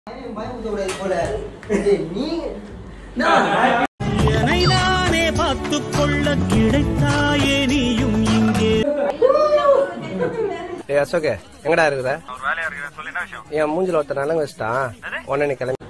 பயமுத்தக்கூடாது போல நீ என்னை நானே பார்த்துக் கொள்ள கிடைத்தாயே நீயும் இங்கே ஏய் அசோக் எங்கடா இருக்குத என் மூஞ்சில ஒருத்தர் நலங்கு வச்சுட்டான் உடனே நீ கிளம்பி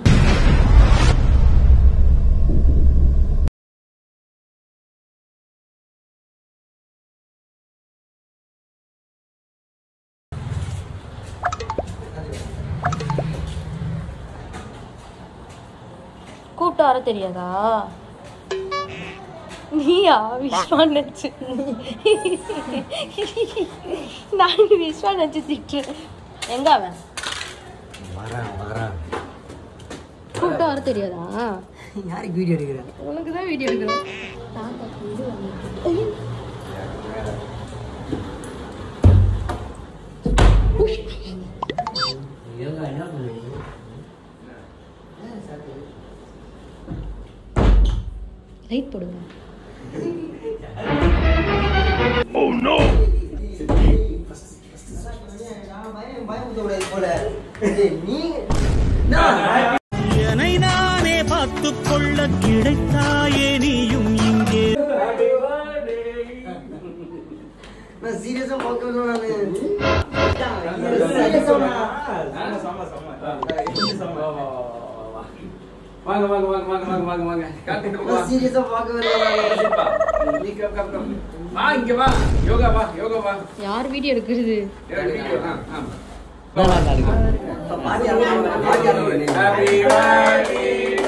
கூப்பிட்டு வர தெரியாதா நீயா விஸ்வா நினச்சு நான் விஸ்வா நினச்சி திட்டுறேன் எங்க அவன் கூப்பிட்டு வர தெரியாதா யாருக்கு வீடியோ எடுக்கிறேன் உனக்கு தான் வீடியோ எடுக்கிறோம் தாத்தாக்கு இது வந்து- என்ன பண்ணுவீங்க லைட் போடுங்க பயமுத்தக்கூடாது போல நீ என்னை நானே பார்த்துக் கொள்ள கிடைத்தாயே நீயும் இங்கே நான் சீரியஸா பார்க்கவே நான் வாங்க வாங்க வாங்க வாங்க வாங்க வாங்க வாங்க கார்த்திக் வா சீரியஸா பார்க்கவே நீ கம் கம் கம் வா இங்க வா யோகா வா யோகா வா யார் வீடியோ எடுக்கிறது வீடியோ ஆ ஆ பாட்டி பாட்டி happy birthday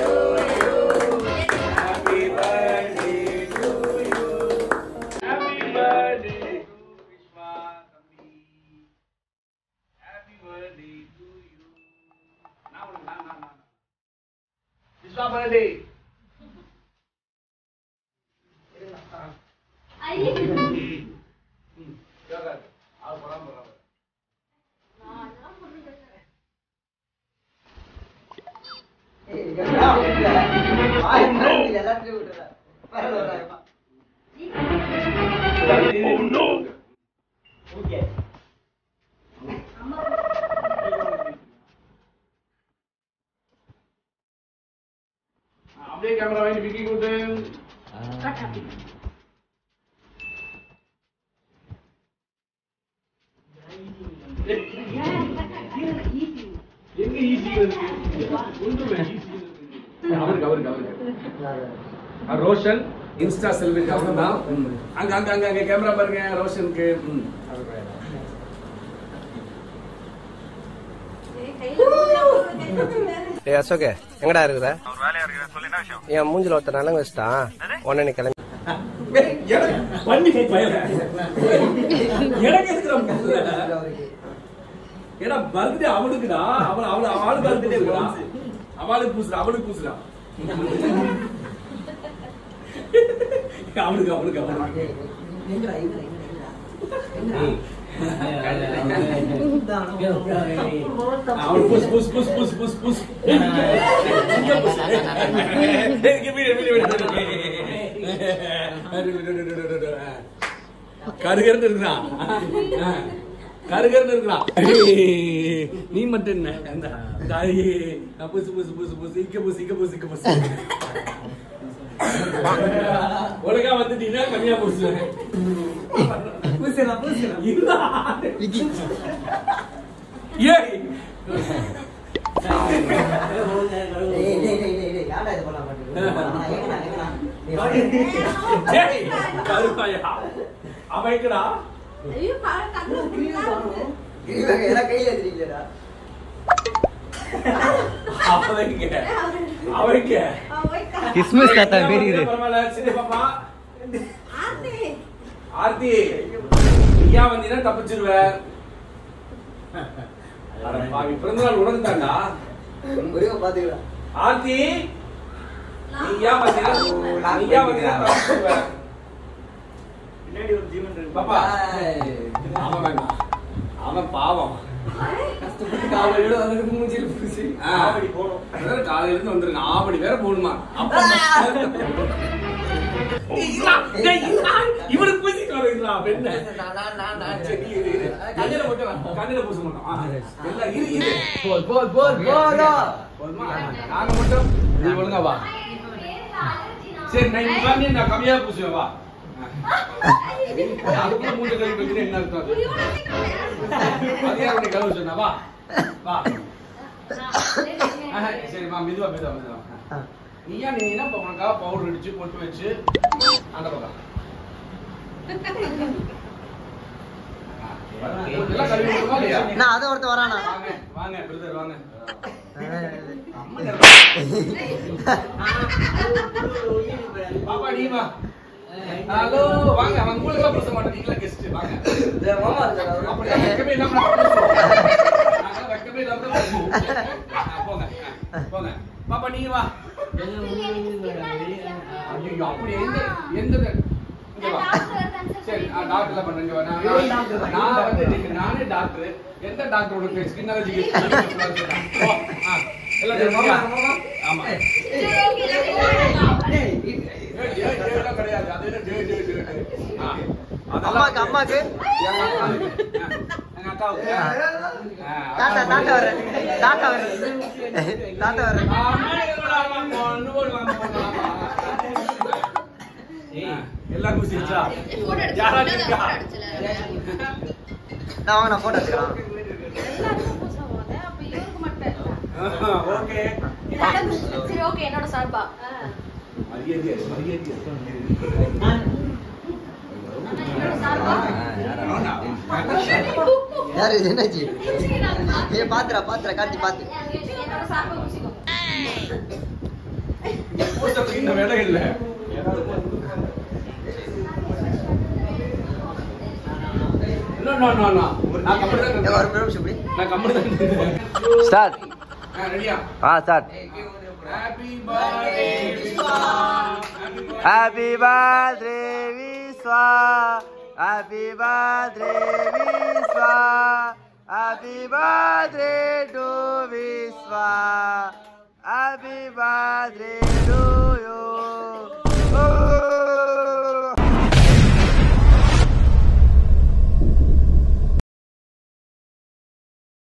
happy birthday to you happy birthday Vishwa தம்பி ஹாப்பி பர்த்டே டு யூ நான் உனக்கு நான் நான் நான் விஸ்வா பர்த்டே யோகா ஆ போலாம் போலாம் எல்லாத்தையும் விட்டுறேன் பரவாயில்ல ஓகே அப்படியே கேமரா வாங்கி விக்கி கொடுத்து எங்க ஈஸி இருக்கு ஒன்றுமே easy இருக்கு. அவருக்கு அவருக்கு அவருக்கு ஆ, ரோஷன் இன்ஸ்டா செல்விக்கு அவன் தான் அங்க அங்க அங்க அங்க கேமரா பாருங்க ரோஷனுக்கு ம். ஏய் அசோக் எங்கடா இருக்குத என் மூஞ்சில ஒருத்தர் நலங்கு வச்சுட்டான் உடனே நீ கிளம்பி பண்ணி பயல. எனக்கு எதுக்குடா புதுல? ஏடா பர்த்டே அவனுக்குடா அவன் அவன் அவளுக்கு பர்த்டே இருக்குடா அவளுக்கு பூசுடா அவளுக்கு பூசுடா அவனுக்கு அவனுக்கு அவனுக்கு அவனுக்கு பூசு பூசு பூசு பூசு பூசு பூசு இங்க பூசு. ஏய், இங்க வீடு, வீடு, வீடு, வீடு. கருகருன்னு இருக்கிறான் கருகருன்னு இருக்கிறான் நீ மட்டும் என்ன அந்த தாயே, நான் புசு புசு புசு புசு இக்க புசு இக்க புசு இக்க புசு ஒழுங்கா வந்துட்டீங்கன்னா கம்மியா புசு பூசலாம் பூசலாம் இல்ல. ஏய் டேய் டேய் டேய் டேய் டேய் யாரா இது பண்ண மாட்டேங்குது எங்கடா எங்கடா நீ வாடி ஏய், கருப்பாயா அவன் எங்கடா இவங்க எல்லாம் கையில எடுத்துட்டீங்களா அவன் எங்க அவன் எங்க கிறிஸ்மஸ் தாத்தா பேர் இது பரவாயில்ல சரி பாப்பா ஆர்த்தி நீயா வந்தீங்கன்னா தப்பிச்சிருவ அட பாவி பிறந்தநாள் உனக்கு தாண்டா ஒரே பாத்துக்கலாம் ஆர்த்தி நீயா வந்தீங்கன்னா நீயா வந்தீங்கன்னா தப்பிச்சிருவ பாப்பா அவன் வேண்டாம் அவன் பாவம் காலையில வந்து மூஞ்சில பூசி ஆவடி போடும் அதான் காலையில இருந்து வந்துருங்க ஆவடி வேற போகணுமா அப்ப ஏய், இல்லா, டேய், இல்லா, இவனுக்கு பூசிட்டு வர வைக்கிறா பெண்ண நான் நான் நான் நான் சரி இரு இரு கண்ணில மட்டும் கண்ணில பூச மாட்டோம் ஆ, எல்லாம் இரு இரு போல் போல் போல் போதும். போதுமா நாங்க மட்டும் நீ ஒழுங்கா வா சரி நான் இங்க பண்ணி நான் கம்மியா பூசுவேன் வா அதுக்குள்ள மூஞ்ச கழுவி வைக்கிறேன் என்ன அர்த்தம் அது? அது யார் உன்னை கழுவ சொன்னா வா வா ஆஹா, சரி வா மெதுவா மெதுவா மெதுவா ஆ. நீயா நீ என்ன இப்ப உனக்காக பவுடர் அடிச்சு பொட்டு வச்சு அந்த பக்கம் எல்லாம் கழுவி விடுமா இல்லையா நான் அதை ஒருத்தன் வரானா வாங்க வாங்க பிரதர் வாங்க பாப்பா நீ வா ஹலோ வாங்க அவங்க உங்களுக்கு பேச மாட்டோம் நீங்களா கெஸ்ட் வாங்க அப்படியே வெக்கமே இல்லாம நாங்க பேசுவோம். நாங்க வெக்கமே இல்லாம தான் பேசுவோம். ஆ, போங்க ஆ, போங்க பாப்பா நீங்க வா ஐயோ அப்படி எந்த எந்த இங்க வா சரி ஆ, டாக்டர்ல பண்ணுங்க வா. நான் நான் நான் வந்து இன்னைக்கு நானே டாக்டர் எந்த டாக்டர் உனக்கு ஸ்கின் அலர்ஜி எல்லாம் தெரியுமா? ஆமா ஏய், ஏய், ஏய் எல்லாம் கிடையாது அது என்ன ஜே ஜே ஜே ஆ அம்மாக்கு அம்மாக்கு எங்க அக்காவுக்கு. ஆ, எங்க அக்காவுக்கு. ஆ, தாத்தா அக்கா தாத்தா வர தாத்தா வர தாத்தா வர ஆமா, என்னடா அம்மா, கொண்டு போடுவாங்க, போடுவாங்க. ஆ, எல்லாருக்கும் சிரிச்சா யாராச்சும் இருக்கா நான் வாங்க நான் போட்டோ எடுத்துக்கலாம் ஓகே சரி ஓகே என்னோட சார்பா மரியாதை மரியாதை என்னோட சார்பா யாரு இது என்னாச்சு ஏ பாத்துறா பாத்துறா கார்த்தி பாத்து என்னோட சார்பா குடிச்சிக்கோ கூட்டத்துக்கு இந்த வேலை இல்ல No, no, no, no. நான் கம்பெனி தான் ஏ, இருக்கேன். ஒரு நிமிஷம் இப்படி நான் கம்பெனி தான் இருக்கேன். ஸ்டார்ட் ஆ, ரெடியா? ஆ start Happy birthday, Vishwa. Happy birthday Vishwa happy birthday Vishwa happy birthday to Vishwa happy birthday to